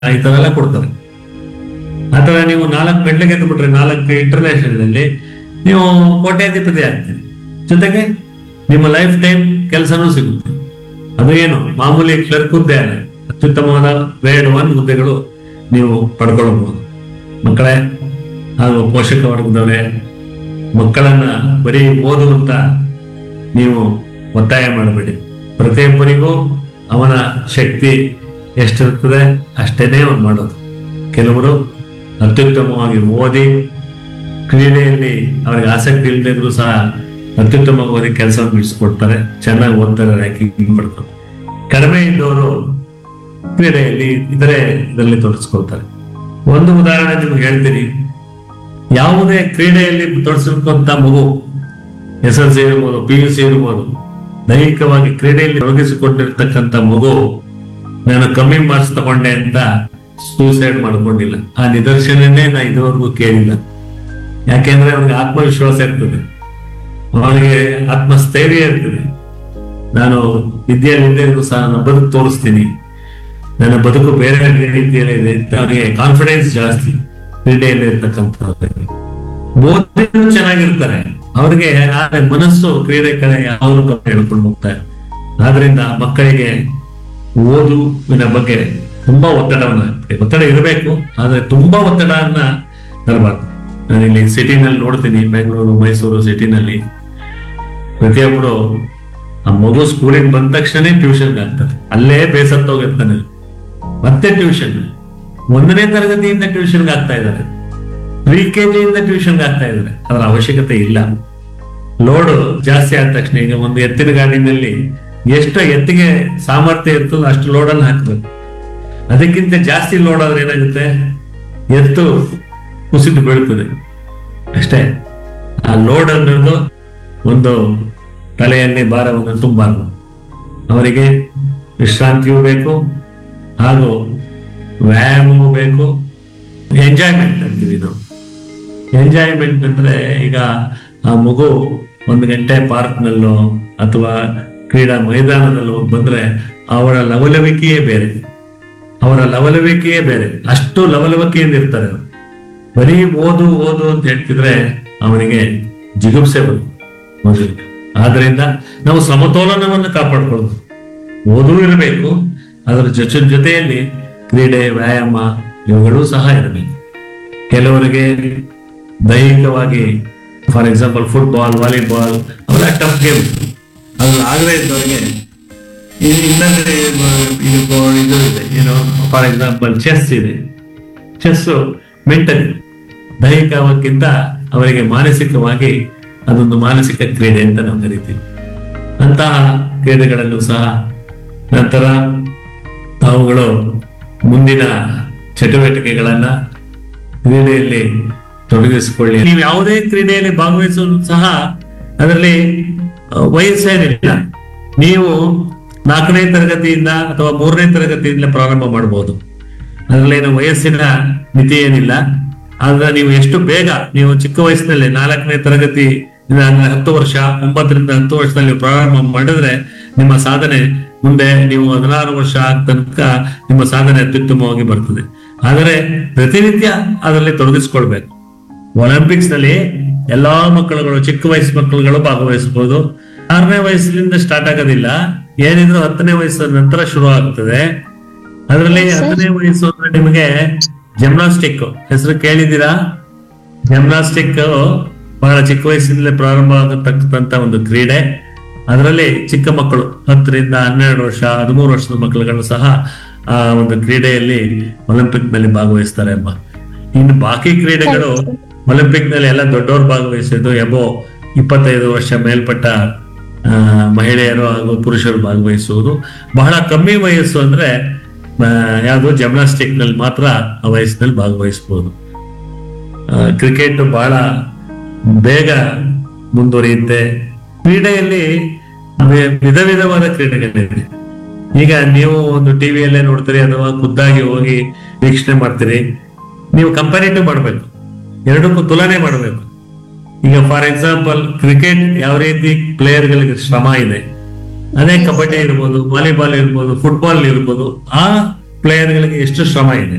ಈ ತರ ಎಲ್ಲ ಕೊಡ್ತಾರೆ ಆ ತರ ನೀವು ನಾಲ್ಕು ಗಂಟೆಗೆ ಎದ್ಬಿಟ್ರೆ ನಾಲ್ಕು ಇಂಟರ್ನ್ಯಾಷನಲ್ ಅಲ್ಲಿ ನೀವು ಕೋಟ್ಯಾಧಿಪತಿ ಆಗ್ತೀರಿ ಜೊತೆಗೆ ನಿಮ್ಮ ಲೈಫ್ ಟೈಮ್ ಕೆಲಸನೂ ಸಿಗುತ್ತೆ ಅದು ಏನು ಮಾಮೂಲಿ ಕ್ಲರ್ಕ್ ಹುದ್ದೆ ಅಲ್ಲ ಅತ್ಯುತ್ತಮವಾದ ಗ್ರೇಡ್ ಒನ್ ಹುದ್ದೆಗಳು ನೀವು ಪಡ್ಕೊಳ್ಳಬಹುದು ಮಕ್ಕಳೇ ಹಾಗೂ ಪೋಷಕ ವರ್ಗದವರೇ ಮಕ್ಕಳನ್ನ ಬರೀ ಓದುವಂತ ನೀವು ಒತ್ತಾಯ ಮಾಡಬೇಡಿ ಪ್ರತಿಯೊಬ್ಬರಿಗೂ ಅವನ ಶಕ್ತಿ ಎಷ್ಟಿರ್ತದೆ ಅಷ್ಟೇನೆ ಅವ್ನು ಮಾಡೋದು ಕೆಲವರು ಅತ್ಯುತ್ತಮವಾಗಿ ಓದಿ ಕ್ರೀಡೆಯಲ್ಲಿ ಅವರಿಗೆ ಆಸಕ್ತಿ ಇಲ್ಲದೆ ಇದ್ರೂ ಸಹ ಅತ್ಯುತ್ತಮವಾಗಿ ಕೆಲಸವನ್ನು ಬಿಡಿಸ್ಕೊಡ್ತಾರೆ ಚೆನ್ನಾಗಿ ಓದ್ತಾರೆ ರ್ಯಾಂಕಿಂಗ್ ಪಡ್ತಾರೆ ಕಡಿಮೆ ಇದ್ದವರು ಕ್ರೀಡೆಯಲ್ಲಿ ಇತರೆ ಇದರಲ್ಲಿ ತೊಡಗಿಸ್ಕೊಳ್ತಾರೆ ಒಂದು ಉದಾಹರಣೆ ನಿಮ್ಗೆ ಹೇಳ್ತೀನಿ ಯಾವುದೇ ಕ್ರೀಡೆಯಲ್ಲಿ ತೊಡಗಿಸಿರುವಂತ ಮಗು ಎಸ್ ಎಲ್ ಸಿ ಇರ್ಬೋದು ಪಿ ಯು ಸಿ ಇರ್ಬೋದು ದೈಹಿಕವಾಗಿ ಕ್ರೀಡೆಯಲ್ಲಿ ತೊಡಗಿಸಿಕೊಂಡಿರ್ತಕ್ಕಂಥ ಮಗು ನಾನು ಕಮ್ಮಿ ಮಾರ್ಕ್ಸ್ ತಗೊಂಡೆ ಅಂತ ಸೂಸೈಡ್ ಮಾಡ್ಕೊಂಡಿಲ್ಲ ಆ ನಿದರ್ಶನನೇ ನಾ ಇದುವರೆಗೂ ಕೇಳಿಲ್ಲ ಯಾಕೆಂದ್ರೆ ಅವನಿಗೆ ಆತ್ಮವಿಶ್ವಾಸ ಇರ್ತದೆ ಅವನಿಗೆ ಆತ್ಮಸ್ಥೈರ್ಯ ಇರ್ತದೆ ನಾನು ವಿದ್ಯೆಯಲ್ಲಿದ್ದೇ ಇದ್ರು ಸಹ ನಾನು ಬದುಕು ತೋರಿಸ್ತೀನಿ ನನ್ನ ಬದುಕು ಬೇರೆ ರೀತಿಯಲ್ಲಿ ಇದೆ ಅಂತ ಅವನಿಗೆ ಕಾನ್ಫಿಡೆನ್ಸ್ ಜಾಸ್ತಿ ಕ್ರೀಡೆಯಲ್ಲಿ ಇರ್ತಕ್ಕಂಥವ್ರಿಗೆ ಓದಿನೂ ಚೆನ್ನಾಗಿರ್ತಾರೆ ಅವ್ರಿಗೆ ಆದ್ರೆ ಮನಸ್ಸು ಕ್ರೀಡೆ ಕಡೆ ಯಾವಾಗಲೂ ಗಮನ ಹೇಳ್ಕೊಂಡು ಹೋಗ್ತಾರೆ ಆದ್ರಿಂದ ಮಕ್ಕಳಿಗೆ ಓದುವಿನ ಬಗ್ಗೆ ತುಂಬಾ ಒತ್ತಡವನ್ನ ಒತ್ತಡ ಇರಬೇಕು ಆದ್ರೆ ತುಂಬಾ ಒತ್ತಡವನ್ನ ತರಬಾರ್ದು ನಾನು ಇಲ್ಲಿ ಸಿಟಿನಲ್ಲಿ ನೋಡ್ತೀನಿ ಬೆಂಗಳೂರು ಮೈಸೂರು ಸಿಟಿನಲ್ಲಿ ಪ್ರತಿಯೊಬ್ಬರು ಆ ಮಗು ಸ್ಕೂಲಿಗೆ ಬಂದ ತಕ್ಷಣ ಟ್ಯೂಷನ್ ಆಗ್ತಾರೆ ಅಲ್ಲೇ ಬೇಸತ್ತೋಗಿರ್ತಾನೆ ಮತ್ತೆ ಟ್ಯೂಷನ್ ಒಂದನೇ ತರಗತಿಯಿಂದ ಟ್ಯೂಷನ್ಗೆ ಆಗ್ತಾ ಇದ್ದಾರೆ ಪ್ರಿ ಕೆ ಜಿಯಿಂದ ಟ್ಯೂಷನ್ಗೆ ಆಗ್ತಾ ಇದ್ದಾರೆ ಅದರ ಅವಶ್ಯಕತೆ ಇಲ್ಲ ಲೋಡ್ ಜಾಸ್ತಿ ಆದ ತಕ್ಷಣ ಈಗ ಒಂದು ಎತ್ತಿನ ಗಾಡಿನಲ್ಲಿ ಎಷ್ಟು ಎತ್ತಿಗೆ ಸಾಮರ್ಥ್ಯ ಇರ್ತದೋ ಅಷ್ಟು ಲೋಡನ್ನು ಹಾಕ್ಬೇಕು ಅದಕ್ಕಿಂತ ಜಾಸ್ತಿ ಲೋಡ್ ಆದ್ರೆ ಏನಾಗುತ್ತೆ ಎತ್ತು ಕುಸಿದು ಬೀಳ್ತದೆ ಅಷ್ಟೇ ಆ ಲೋಡ್ ಅನ್ನೋದು ಒಂದು ತಲೆಯಲ್ಲಿ ಭಾರವನ್ನು ತುಂಬಾರ್ದು ಅವರಿಗೆ ವಿಶ್ರಾಂತಿಯೂ ಬೇಕು ಹಾಗೂ ವ್ಯಾಯಾಮವೂ ಬೇಕು ಎಂಜಾಯ್ಮೆಂಟ್ ಅಂತೀವಿ ನಾವು ಎಂಜಾಯ್ಮೆಂಟ್ ಅಂದ್ರೆ ಈಗ ಆ ಮಗು ಒಂದು ಗಂಟೆ ಪಾರ್ಕ್ನಲ್ಲೋ ಅಥವಾ ಕ್ರೀಡಾ ಮೈದಾನದಲ್ಲೋ ಬಂದ್ರೆ ಅವರ ಲವಲವಿಕೆಯೇ ಬೇರೆ ಅವರ ಲವಲವಿಕೆಯೇ ಬೇರೆ ಅಷ್ಟು ಲವಲವಿಕೆಯಿಂದ ಇರ್ತಾರೆ ಅವ್ರು. ಬರೀ ಓದು ಓದು ಅಂತ ಹೇಳ್ತಿದ್ರೆ ಅವನಿಗೆ ಜಿಗುಪ್ಸೆ ಬರುತ್ತೆ ಮೊದಲಿಗೆ ಆದ್ರಿಂದ ನಾವು ಸಮತೋಲನವನ್ನು ಕಾಪಾಡ್ಕೊಳ್ಳೋದು ಓದು ಇರಬೇಕು ಅದರ ಜೊತೆ ಜೊತೆಯಲ್ಲಿ ಕ್ರೀಡೆ ವ್ಯಾಯಾಮ ಇವುಗಳು ಸಹ ಇರಬೇಕು ಕೆಲವರಿಗೆ ದೈಹಿಕವಾಗಿ ಫಾರ್ ಎಕ್ಸಾಂಪಲ್ ಫುಟ್ಬಾಲ್ ವಾಲಿಬಾಲ್ ಅವೆಲ್ಲ ಟಫ್ ಗೇಮ್ ಅದ್ರಲ್ಲಿ ಆಗದೇ ಇದ್ದವರಿಗೆ ಇದು ಇನ್ನೊಂದು ಇದು ಇದು ಇದೆ ಏನು ಫಾರ್ ಎಕ್ಸಾಂಪಲ್ ಚೆಸ್ ಇದೆ ಚೆಸ್ ಮೆಂಟಲಿ ದೈಹಿಕಕ್ಕಿಂತ ಅವರಿಗೆ ಮಾನಸಿಕವಾಗಿ ಅದೊಂದು ಮಾನಸಿಕ ಕ್ರೀಡೆ ಅಂತ ನಾವು ಕರಿತೀವಿ ಅಂತಹ ಕ್ರೀಡೆಗಳಲ್ಲೂ ಸಹ ನಂತರ ತಾವುಗಳು ಮುಂದಿನ ಚಟುವಟಿಕೆಗಳನ್ನ ಕ್ರೀಡೆಯಲ್ಲಿ ತೊಡಗಿಸಿಕೊಳ್ಳಿ ನೀವು ಯಾವುದೇ ಕ್ರೀಡೆಯಲ್ಲಿ ಭಾಗವಹಿಸಲು ಸಹ ಅದರಲ್ಲಿ ಆ, ವಯಸ್ಸೇನಿಲ್ಲ ನೀವು ನಾಲ್ಕನೇ ತರಗತಿಯಿಂದ ಅಥವಾ ಮೂರನೇ ತರಗತಿಯಿಂದ ಪ್ರಾರಂಭ ಮಾಡಬಹುದು ಅದರಲ್ಲಿ ಏನು ವಯಸ್ಸಿನ ಮಿತಿ ಏನಿಲ್ಲ ಆದ್ರೆ ನೀವು ಎಷ್ಟು ಬೇಗ ನೀವು ಚಿಕ್ಕ ವಯಸ್ಸಿನಲ್ಲಿ ನಾಲ್ಕನೇ ತರಗತಿ ಇಂದ ಅಂದ್ರೆ ಹತ್ತು ವರ್ಷ ಒಂಬತ್ತರಿಂದ ಹತ್ತು ವರ್ಷದಲ್ಲಿ ನೀವು ಪ್ರಾರಂಭ ಮಾಡಿದ್ರೆ ನಿಮ್ಮ ಸಾಧನೆ ಮುಂದೆ ನೀವು ಹದಿನಾರು ವರ್ಷ ಆದ ತನಕ ನಿಮ್ಮ ಸಾಧನೆ ಅತ್ಯುತ್ತಮವಾಗಿ ಬರ್ತದೆ ಆದರೆ ಪ್ರತಿನಿತ್ಯ ಅದರಲ್ಲಿ ತೊಡಗಿಸ್ಕೊಳ್ಬೇಕು ಒಲಿಂಪಿಕ್ಸ್ ನಲ್ಲಿ ಎಲ್ಲಾ ಮಕ್ಕಳುಗಳು ಚಿಕ್ಕ ವಯಸ್ಸು ಮಕ್ಕಳುಗಳು ಭಾಗವಹಿಸಬಹುದು ಆರನೇ ವಯಸ್ಸಿನಿಂದ ಸ್ಟಾರ್ಟ್ ಆಗೋದಿಲ್ಲ ಏನಿದ್ರು ಹತ್ತನೇ ವಯಸ್ಸಿನ ನಂತರ ಶುರು ಆಗ್ತದೆ ಅದರಲ್ಲಿ ಹತ್ತನೇ ವಯಸ್ಸು ಅಂದ್ರೆ ನಿಮಗೆ ಜಿಮ್ನಾಸ್ಟಿಕ್ ಹೆಸರು ಕೇಳಿದ್ದೀರಾ ಜಿಮ್ನಾಸ್ಟಿಕ್ ಬಹಳ ಚಿಕ್ಕ ವಯಸ್ಸಿನಲ್ಲೇ ಪ್ರಾರಂಭ ಆಗತಕ್ಕಂತ ಒಂದು ಕ್ರೀಡೆ ಅದರಲ್ಲಿ ಚಿಕ್ಕ ಮಕ್ಕಳು ಹತ್ತರಿಂದ ಹನ್ನೆರಡು ವರ್ಷ ಹದಿಮೂರು ವರ್ಷದ ಮಕ್ಕಳುಗಳು ಸಹ ಆ ಒಂದು ಕ್ರೀಡೆಯಲ್ಲಿ ಒಲಿಂಪಿಕ್ ನಲ್ಲಿ ಭಾಗವಹಿಸ್ತಾರೆ ಎಂಬ ಇನ್ನು ಬಾಕಿ ಕ್ರೀಡೆಗಳು ಒಲಿಂಪಿಕ್ ನಲ್ಲಿ ಎಲ್ಲ ದೊಡ್ಡವರು ಭಾಗವಹಿಸೋದು ಎಬೋ ಇಪ್ಪತ್ತೈದು ವರ್ಷ ಮೇಲ್ಪಟ್ಟ ಆ, ಮಹಿಳೆಯರು ಹಾಗೂ ಪುರುಷರು ಭಾಗವಹಿಸುವುದು ಬಹಳ ಕಮ್ಮಿ ವಯಸ್ಸು ಅಂದ್ರೆ ಯಾವುದು ಜಿಮ್ನಾಸ್ಟಿಕ್ ನಲ್ಲಿ ಮಾತ್ರ ಆ ವಯಸ್ಸಿನಲ್ಲಿ ಭಾಗವಹಿಸಬಹುದು ಕ್ರಿಕೆಟ್ ಬಹಳ ಬೇಗ ಮುಂದುವರಿಯುತ್ತೆ ಕ್ರೀಡೆಯಲ್ಲಿ ವಿ- ವಿಧ ವಿಧವಾದ ಕ್ರೀಡೆಗಳಿದೆ ಈಗ ನೀವು ಒಂದು ಟಿವಿಯಲ್ಲೇ ನೋಡ್ತೀರಿ ಅಥವಾ ಖುದ್ದಾಗಿ ಹೋಗಿ ವೀಕ್ಷಣೆ ಮಾಡ್ತೀರಿ ನೀವು ಕಂಪ್ಯಾರಿಟಿವ್ ಮಾಡಬೇಕು ಎರಡಕ್ಕೂ ತುಲನೆ ಮಾಡಬೇಕು ಈಗ ಫಾರ್ ಎಕ್ಸಾಂಪಲ್ ಕ್ರಿಕೆಟ್ ಯಾವ ರೀತಿ ಪ್ಲೇಯರ್ಗಳಿಗೆ ಶ್ರಮ ಇದೆ ಅದೇ ಕಬಡ್ಡಿ ಇರ್ಬೋದು ವಾಲಿಬಾಲ್ ಇರ್ಬೋದು ಫುಟ್ಬಾಲ್ ಇರ್ಬೋದು ಆ ಪ್ಲೇಯರ್ಗಳಿಗೆ ಎಷ್ಟು ಶ್ರಮ ಇದೆ